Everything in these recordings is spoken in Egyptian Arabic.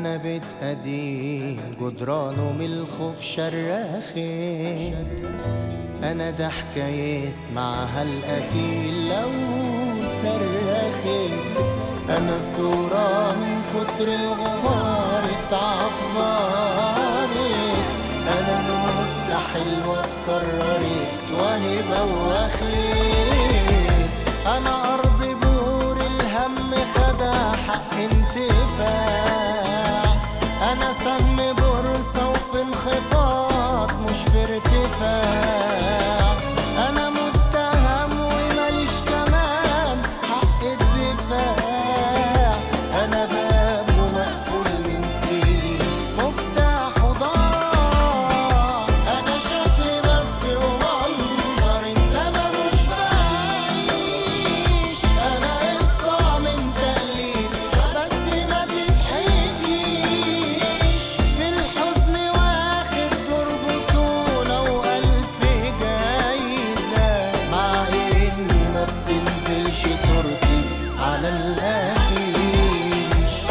أنا بيت قديم جدرانه من الخوف شراخي أنا ضحكة يسمعها القتيل لو صرخت أنا صورة من كتر الغبار اتعفرت أنا نكتة حلوة اتكررت وهي بوخت أنا أرض بور الهم خدها حق انتفاع أنا سهم بورصة وفي انخفاض مش في ارتفاع أنا متهم وماليش كمان حق الدفاع أنا باب ومقفول من سنين مفتاحه ضاع أنا شكلي بس ومنظر إنما مش بعيش أنا قصة من تأليف بس ما تتحكيش في الحزن واخد دور بطولة وألف جايزة مع إني ما بتنزلش صورتي على الأفيش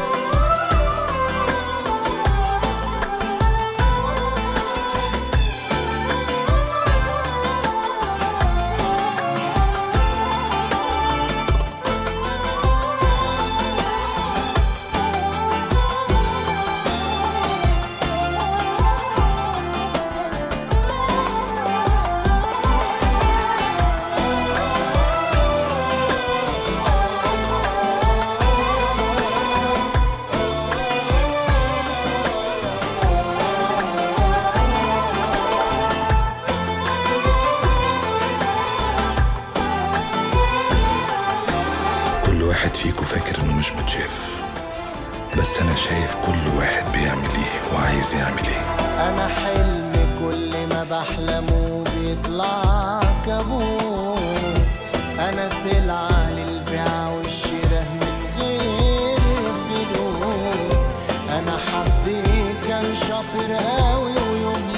كل واحد فيكو فاكر انه مش متشاف بس انا شايف كل واحد بيعمل ايه وعايز يعمل ايه انا حلم كل ما بحلمه بيطلع كابوس انا سلعة للبيع والشراء من غير فلوس انا حد كان شاطر قوي ويوم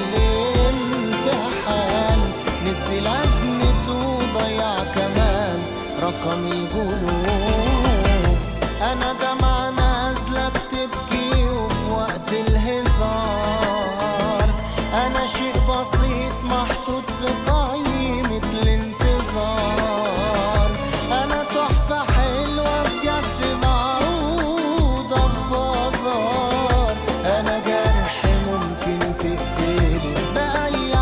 الامتحان نسي لجنته وضيع كمان رقم الجلوس انا دمعة نازلة بتبكي وفي وقت الهزار انا شيء بسيط محطوط في قائمة الانتظار انا تحفة حلوة بجد معروضة في بازار انا جرح ممكن تقفله بأي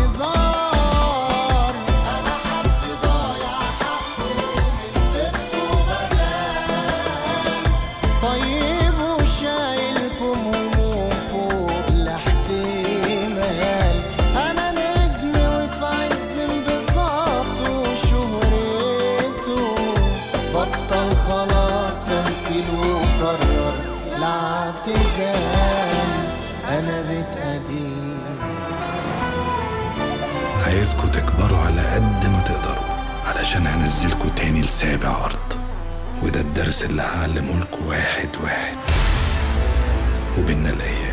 اعتذار انا حد ضايع حقه من طيبته غزال طيب وشايلكم هموم فوق الاحتمال انا نجم وفي عز انبساطه وشهرته بطل خلاص تمثيل وقرر الاعتزال انا بيت قديم عايزكوا تكبروا على قد ما تقدروا علشان هنزلكوا تاني لسابع ارض وده الدرس اللي هعلمه لكوا واحد واحد وبينا الايام